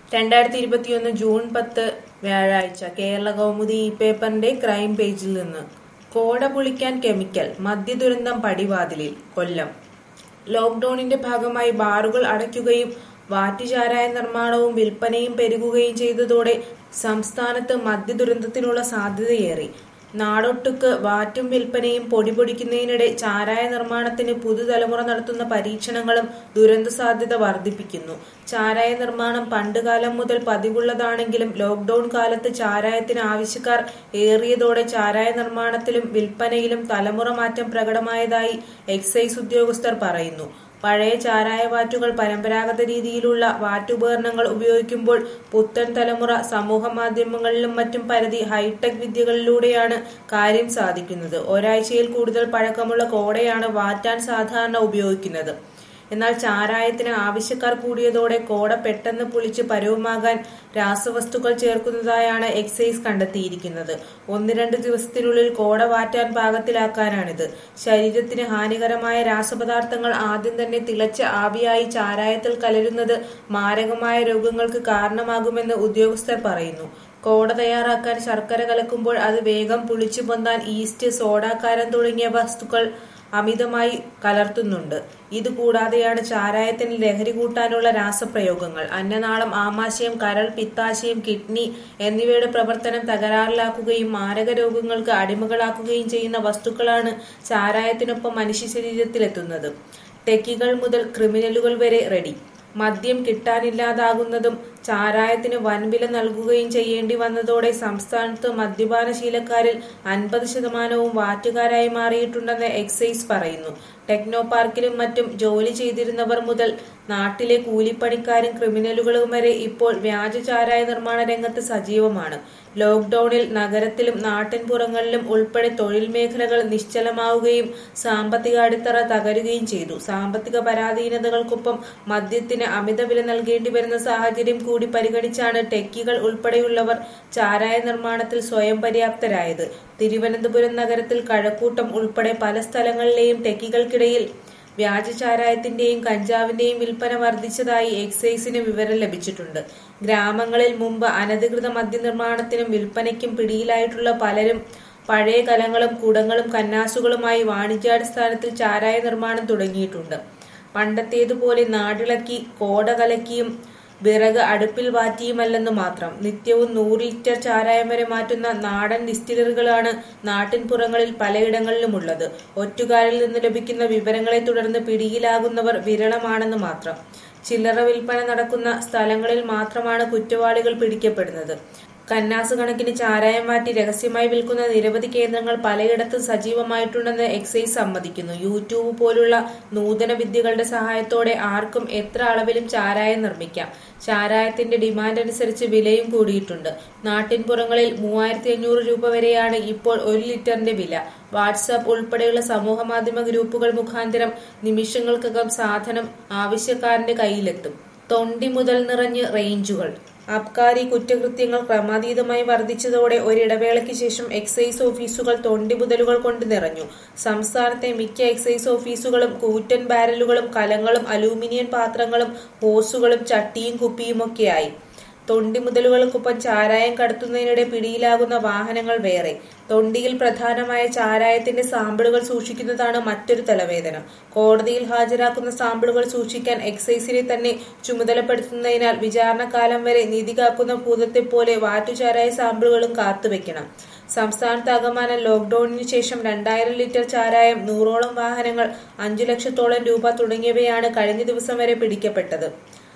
രണ്ടായിരത്തി ഇരുപത്തിയൊന്ന് ജൂൺ പത്ത് വ്യാഴാഴ്ച കേരള കൗമുദി ഈ പേപ്പറിന്റെ ക്രൈം പേജിൽ നിന്ന് കോട പൊളിക്കാൻ കെമിക്കൽ മദ്യദുരന്തം പടിവാതിലിൽ കൊല്ലം ലോക്ഡൌണിന്റെ ഭാഗമായി ബാറുകൾ അടയ്ക്കുകയും വാറ്റുചാരായ നിർമ്മാണവും വിൽപ്പനയും പെരുകുകയും ചെയ്തതോടെ സംസ്ഥാനത്ത് മദ്യദുരന്തത്തിനുള്ള സാധ്യതയേറി നാടൊട്ടുക്ക് വാറ്റും വിൽപ്പനയും പൊടിപൊടിക്കുന്നതിനിടെ ചാരായ നിർമ്മാണത്തിന് പുതുതലമുറ നടത്തുന്ന പരീക്ഷണങ്ങളും ദുരന്ത സാധ്യത വർദ്ധിപ്പിക്കുന്നു ചാരായ നിർമ്മാണം പണ്ടുകാലം മുതൽ പതിവുള്ളതാണെങ്കിലും ലോക്ഡൌൺ കാലത്ത് ചാരായത്തിന് ആവശ്യക്കാർ ഏറിയതോടെ ചാരായ നിർമ്മാണത്തിലും വിൽപ്പനയിലും തലമുറ മാറ്റം പ്രകടമായതായി എക്സൈസ് ഉദ്യോഗസ്ഥർ പറയുന്നു പഴയ ചാരായ വാറ്റുകൾ പരമ്പരാഗത രീതിയിലുള്ള വാറ്റുപകരണങ്ങൾ ഉപയോഗിക്കുമ്പോൾ പുത്തൻ തലമുറ സമൂഹ മാധ്യമങ്ങളിലും മറ്റും പരതി ഹൈടെക് വിദ്യകളിലൂടെയാണ് കാര്യം സാധിക്കുന്നത് ഒരാഴ്ചയിൽ കൂടുതൽ പഴക്കമുള്ള കോടയാണ് വാറ്റാൻ സാധാരണ ഉപയോഗിക്കുന്നത് എന്നാൽ ചാരായത്തിന് ആവശ്യക്കാർ കൂടിയതോടെ കോട പെട്ടെന്ന് പുളിച്ച് പരുവമാകാൻ രാസവസ്തുക്കൾ ചേർക്കുന്നതായാണ് എക്സൈസ് കണ്ടെത്തിയിരിക്കുന്നത് ഒന്ന് രണ്ട് ദിവസത്തിനുള്ളിൽ കോട വാറ്റാൻ പാകത്തിലാക്കാനാണിത് ശരീരത്തിന് ഹാനികരമായ രാസപദാർത്ഥങ്ങൾ ആദ്യം തന്നെ തിളച്ച ആവിയായി ചാരായത്തിൽ കലരുന്നത് മാരകമായ രോഗങ്ങൾക്ക് കാരണമാകുമെന്ന് ഉദ്യോഗസ്ഥർ പറയുന്നു കോട തയ്യാറാക്കാൻ ശർക്കര കലക്കുമ്പോൾ അത് വേഗം പുളിച്ചു പൊന്താൻ ഈസ്റ്റ് സോഡാക്കാരം തുടങ്ങിയ വസ്തുക്കൾ അമിതമായി കലർത്തുന്നുണ്ട് ഇതുകൂടാതെയാണ് ചാരായത്തിന് ലഹരി കൂട്ടാനുള്ള രാസപ്രയോഗങ്ങൾ അന്നനാളം ആമാശയം കരൾ പിത്താശയം കിഡ്നി എന്നിവയുടെ പ്രവർത്തനം തകരാറിലാക്കുകയും മാരക രോഗങ്ങൾക്ക് അടിമകളാക്കുകയും ചെയ്യുന്ന വസ്തുക്കളാണ് ചാരായത്തിനൊപ്പം മനുഷ്യ ശരീരത്തിലെത്തുന്നത് ടെക്കികൾ മുതൽ ക്രിമിനലുകൾ വരെ റെഡി മദ്യം കിട്ടാനില്ലാതാകുന്നതും ചാരായത്തിന് വൻവില നൽകുകയും ചെയ്യേണ്ടി വന്നതോടെ സംസ്ഥാനത്ത് മദ്യപാനശീലക്കാരിൽ അൻപത് ശതമാനവും വാറ്റുകാരായി മാറിയിട്ടുണ്ടെന്ന് എക്സൈസ് പറയുന്നു ടെക്നോ പാർക്കിലും മറ്റും ജോലി ചെയ്തിരുന്നവർ മുതൽ നാട്ടിലെ കൂലിപ്പണിക്കാരും ക്രിമിനലുകളും വരെ ഇപ്പോൾ വ്യാജ ചാരായ നിർമ്മാണ രംഗത്ത് സജീവമാണ് ലോക്ഡൌണിൽ നഗരത്തിലും നാട്ടിൻപുറങ്ങളിലും ഉൾപ്പെടെ തൊഴിൽ മേഖലകൾ നിശ്ചലമാവുകയും സാമ്പത്തിക അടിത്തറ തകരുകയും ചെയ്തു സാമ്പത്തിക പരാധീനതകൾക്കൊപ്പം മദ്യത്തിന് അമിത വില നൽകേണ്ടി വരുന്ന സാഹചര്യം കൂടി പരിഗണിച്ചാണ് ടെക്കികൾ ഉൾപ്പെടെയുള്ളവർ ചാരായ നിർമ്മാണത്തിൽ സ്വയം പര്യാപ്തരായത് തിരുവനന്തപുരം നഗരത്തിൽ കഴക്കൂട്ടം ഉൾപ്പെടെ പല സ്ഥലങ്ങളിലെയും ടെക്കികൾക്കിടയിൽ വ്യാജ ചാരായത്തിന്റെയും കഞ്ചാവിന്റെയും വിൽപ്പന വർദ്ധിച്ചതായി എക്സൈസിന് വിവരം ലഭിച്ചിട്ടുണ്ട് ഗ്രാമങ്ങളിൽ മുമ്പ് അനധികൃത മദ്യനിർമ്മാണത്തിനും വിൽപ്പനയ്ക്കും പിടിയിലായിട്ടുള്ള പലരും പഴയ കലങ്ങളും കുടങ്ങളും കന്നാസുകളുമായി വാണിജ്യാടിസ്ഥാനത്തിൽ ചാരായ നിർമ്മാണം തുടങ്ങിയിട്ടുണ്ട് പണ്ടത്തേതുപോലെ നാടിളക്കി കോട കലക്കിയും വിറക് അടുപ്പിൽ വാറ്റിയുമല്ലെന്ന് മാത്രം നിത്യവും നൂറ് ലിറ്റർ ചാരായം വരെ മാറ്റുന്ന നാടൻ ഡിസ്റ്റിലറികളാണ് നാട്ടിൻപുറങ്ങളിൽ പലയിടങ്ങളിലുമുള്ളത് ഒറ്റുകാരിൽ നിന്ന് ലഭിക്കുന്ന വിവരങ്ങളെ തുടർന്ന് പിടിയിലാകുന്നവർ വിരളമാണെന്ന് മാത്രം ചില്ലറ വിൽപ്പന നടക്കുന്ന സ്ഥലങ്ങളിൽ മാത്രമാണ് കുറ്റവാളികൾ പിടിക്കപ്പെടുന്നത് കന്നാസ് കണക്കിന് ചാരായം മാറ്റി രഹസ്യമായി വിൽക്കുന്ന നിരവധി കേന്ദ്രങ്ങൾ പലയിടത്തും സജീവമായിട്ടുണ്ടെന്ന് എക്സൈസ് സമ്മതിക്കുന്നു യൂട്യൂബ് പോലുള്ള നൂതന വിദ്യകളുടെ സഹായത്തോടെ ആർക്കും എത്ര അളവിലും ചാരായം നിർമ്മിക്കാം ചാരായത്തിന്റെ ഡിമാൻഡ് അനുസരിച്ച് വിലയും കൂടിയിട്ടുണ്ട് നാട്ടിൻപുറങ്ങളിൽ മൂവായിരത്തി അഞ്ഞൂറ് രൂപ വരെയാണ് ഇപ്പോൾ ഒരു ലിറ്ററിന്റെ വില വാട്സാപ്പ് ഉൾപ്പെടെയുള്ള സമൂഹ മാധ്യമ ഗ്രൂപ്പുകൾ മുഖാന്തരം നിമിഷങ്ങൾക്കകം സാധനം ആവശ്യക്കാരന്റെ കയ്യിലെത്തും തൊണ്ടി മുതൽ നിറഞ്ഞ് റേഞ്ചുകൾ അബ്കാരി കുറ്റകൃത്യങ്ങൾ ക്രമാതീതമായി വർദ്ധിച്ചതോടെ ഒരിടവേളയ്ക്ക് ശേഷം എക്സൈസ് ഓഫീസുകൾ തൊണ്ടി മുതലുകൾ കൊണ്ട് നിറഞ്ഞു സംസ്ഥാനത്തെ മിക്ക എക്സൈസ് ഓഫീസുകളും കൂറ്റൻ ബാരലുകളും കലങ്ങളും അലൂമിനിയം പാത്രങ്ങളും ഹോസുകളും ചട്ടിയും കുപ്പിയുമൊക്കെയായി തൊണ്ടി മുതലുകൾക്കൊപ്പം ചാരായം കടത്തുന്നതിനിടെ പിടിയിലാകുന്ന വാഹനങ്ങൾ വേറെ തൊണ്ടിയിൽ പ്രധാനമായ ചാരായത്തിന്റെ സാമ്പിളുകൾ സൂക്ഷിക്കുന്നതാണ് മറ്റൊരു തലവേദന കോടതിയിൽ ഹാജരാക്കുന്ന സാമ്പിളുകൾ സൂക്ഷിക്കാൻ എക്സൈസിനെ തന്നെ ചുമതലപ്പെടുത്തുന്നതിനാൽ വിചാരണക്കാലം വരെ നീതി കാക്കുന്ന ഭൂതത്തെ പോലെ വാറ്റുചാരായ സാമ്പിളുകളും കാത്തുവെക്കണം സംസ്ഥാനത്താകമാനം ലോക്ഡൌണിന് ശേഷം രണ്ടായിരം ലിറ്റർ ചാരായം നൂറോളം വാഹനങ്ങൾ അഞ്ചു ലക്ഷത്തോളം രൂപ തുടങ്ങിയവയാണ് കഴിഞ്ഞ ദിവസം വരെ പിടിക്കപ്പെട്ടത്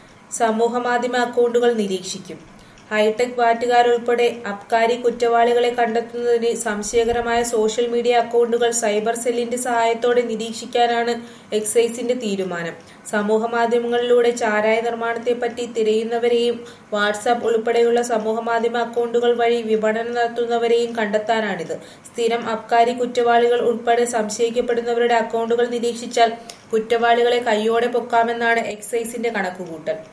സമൂഹ മാധ്യമ അക്കൗണ്ടുകൾ നിരീക്ഷിക്കും ഹൈടെക് വാറ്റുകാരുൾപ്പെടെ അബ്കാരി കുറ്റവാളികളെ കണ്ടെത്തുന്നതിന് സംശയകരമായ സോഷ്യൽ മീഡിയ അക്കൗണ്ടുകൾ സൈബർ സെല്ലിന്റെ സഹായത്തോടെ നിരീക്ഷിക്കാനാണ് എക്സൈസിന്റെ തീരുമാനം സമൂഹ മാധ്യമങ്ങളിലൂടെ ചാരായ നിർമ്മാണത്തെപ്പറ്റി തിരയുന്നവരെയും വാട്സാപ്പ് ഉൾപ്പെടെയുള്ള സമൂഹ മാധ്യമ അക്കൗണ്ടുകൾ വഴി വിപണനം നടത്തുന്നവരെയും കണ്ടെത്താനാണിത് സ്ഥിരം അബ്കാരി കുറ്റവാളികൾ ഉൾപ്പെടെ സംശയിക്കപ്പെടുന്നവരുടെ അക്കൗണ്ടുകൾ നിരീക്ഷിച്ചാൽ കുറ്റവാളികളെ കൈയോടെ പൊക്കാമെന്നാണ് എക്സൈസിന്റെ കണക്കുകൂട്ടൽ